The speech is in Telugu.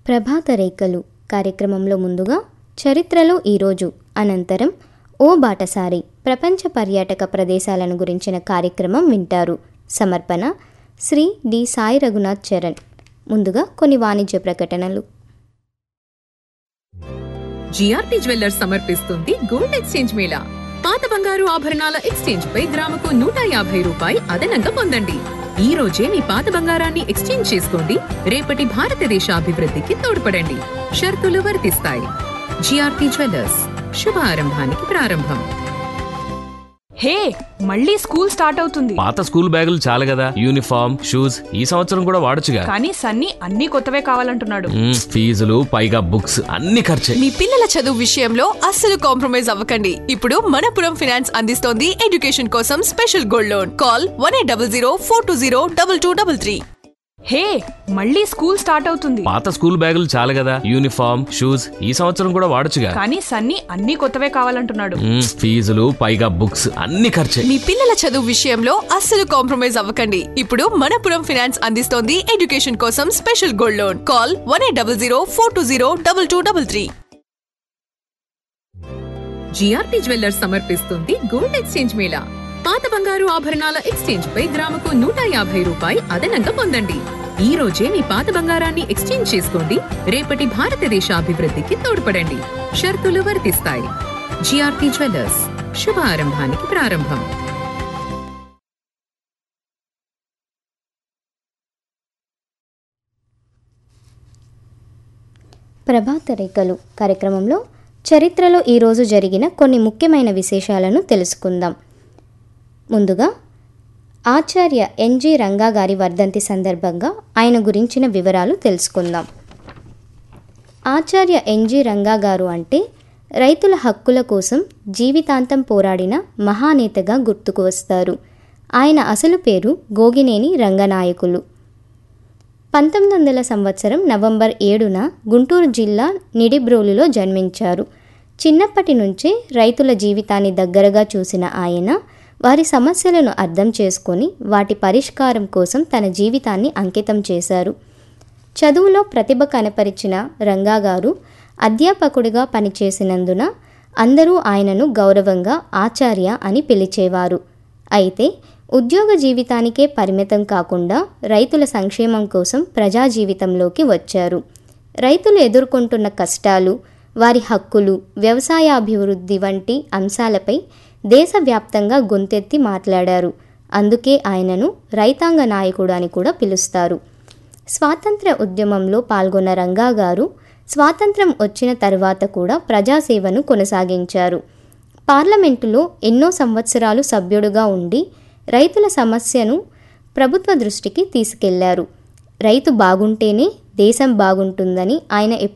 ప్రభాత రేఖలు కార్యక్రమంలో ముందుగా చరిత్రలో ఈరోజు అనంతరం ఓ బాటసారి ప్రపంచ పర్యాటక ప్రదేశాలను గురించిన కార్యక్రమం వింటారు సమర్పణ శ్రీ డి సాయి రఘునాథ్ చరణ్ ముందుగా కొన్ని వాణిజ్య ప్రకటనలు జిఆర్టీ జ్యువెల్లర్స్ సమర్పిస్తుంది గోల్డ్ ఎక్స్చేంజ్ మేళా పాత బంగారు ఆభరణాల ఎక్స్చేంజ్ పై గ్రాముకు నూట యాభై రూపాయి అదనంగా పొందండి ఈ రోజే మీ పాత బంగారాన్ని ఎక్స్చేంజ్ చేసుకోండి రేపటి భారతదేశ అభివృద్ధికి తోడ్పడండి షరతులు వర్తిస్తాయి జిఆర్టీ జ్యువెల్లర్స్ శుభ ఆరంభానికి ప్రారంభం హే మళ్ళీ స్కూల్ స్టార్ట్ అవుతుంది పాత స్కూల్ బ్యాగులు చాలు కదా యూనిఫామ్ షూస్ ఈ సంవత్సరం కూడా వాడొచ్చుగా కానీ సన్నీ అన్ని కొత్తవే కావాలంటున్నాడు మ్మ్, ఫీజులు పైగా బుక్స్ అన్ని ఖర్చే మీ పిల్లల చదువు విషయంలో అస్సలు కాంప్రమైజ్ అవ్వకండి ఇప్పుడు మనపురం ఫినాన్స్ అందిస్తోంది ఎడ్యుకేషన్ కోసం special gold loan call one eight double zero four two zero double two double three hey మళ్ళీ స్కూల్ స్టార్ట్ అవుతుంది పాత స్కూల్ బ్యాగులు చాలు కదా యూనిఫామ్ షూస్ ఈ సంవత్సరం కూడా వాడొచ్చుగా కానీ సన్నీ అన్ని కొత్తవే కావాలంటున్నాడు మ్మ్, ఫీజులు పైగా బుక్స్ అన్ని ఖర్చే మీ పిల్లల చదువు విషయంలో అస్సలు కాంప్రమైజ్ అవ్వకండి ఇప్పుడు మనపురం ఫినాన్స్ అందిస్తోంది ఎడ్యుకేషన్ కోసం special gold loan call one eight double zero four two zero double two double three GRT jewellers సమర్పిస్తుంది గోల్డ్ ఎక్స్చేంజ్ మేళా పాత బంగారు ఆభరణాల ఎక్స్చేంజ్ పై గ్రాముకు నూట యాభై రూపాయి అదనంగా పొందండి ఈ రోజే మీ పాత బంగారాన్ని ఎక్స్చేంజ్ చేసుకోండి రేపటి భారతదేశ అభివృద్ధికి తోడ్పడండి షరతులు వర్తిస్తాయి జిఆర్టీ జ్యువెల్లర్స్ శుభ ఆరంభానికి ప్రారంభం ప్రభాత రేఖలు కార్యక్రమంలో చరిత్రలో ఈరోజు జరిగిన కొన్ని ముఖ్యమైన విశేషాలను తెలుసుకుందాం ముందుగా ఆచార్య ఎన్జి రంగా గారి వర్ధంతి సందర్భంగా ఆయన గురించిన వివరాలు తెలుసుకుందాం ఆచార్య ఎన్జి రంగా గారు అంటే రైతుల హక్కుల కోసం జీవితాంతం పోరాడిన మహానేతగా గుర్తుకు వస్తారు ఆయన అసలు పేరు గోగినేని రంగనాయకులు పంతొమ్మిది వందల సంవత్సరం నవంబర్ ఏడున గుంటూరు జిల్లా నిడిబ్రోలులో జన్మించారు చిన్నప్పటి నుంచే రైతుల జీవితాన్ని దగ్గరగా చూసిన ఆయన వారి సమస్యలను అర్థం చేసుకొని వాటి పరిష్కారం కోసం తన జీవితాన్ని అంకితం చేశారు చదువులో ప్రతిభ కనపరిచిన రంగా గారు అధ్యాపకుడిగా పనిచేసినందున అందరూ ఆయనను గౌరవంగా ఆచార్య అని పిలిచేవారు అయితే ఉద్యోగ జీవితానికే పరిమితం కాకుండా రైతుల సంక్షేమం కోసం ప్రజా జీవితంలోకి వచ్చారు రైతులు ఎదుర్కొంటున్న కష్టాలు వారి హక్కులు వ్యవసాయాభివృద్ధి వంటి అంశాలపై దేశవ్యాప్తంగా గొంతెత్తి మాట్లాడారు అందుకే ఆయనను రైతాంగ నాయకుడు అని కూడా పిలుస్తారు స్వాతంత్ర ఉద్యమంలో పాల్గొన్న రంగా గారు స్వాతంత్రం వచ్చిన తర్వాత కూడా ప్రజాసేవను కొనసాగించారు పార్లమెంటులో ఎన్నో సంవత్సరాలు సభ్యుడుగా ఉండి రైతుల సమస్యను ప్రభుత్వ దృష్టికి తీసుకెళ్లారు రైతు బాగుంటేనే దేశం బాగుంటుందని ఆయన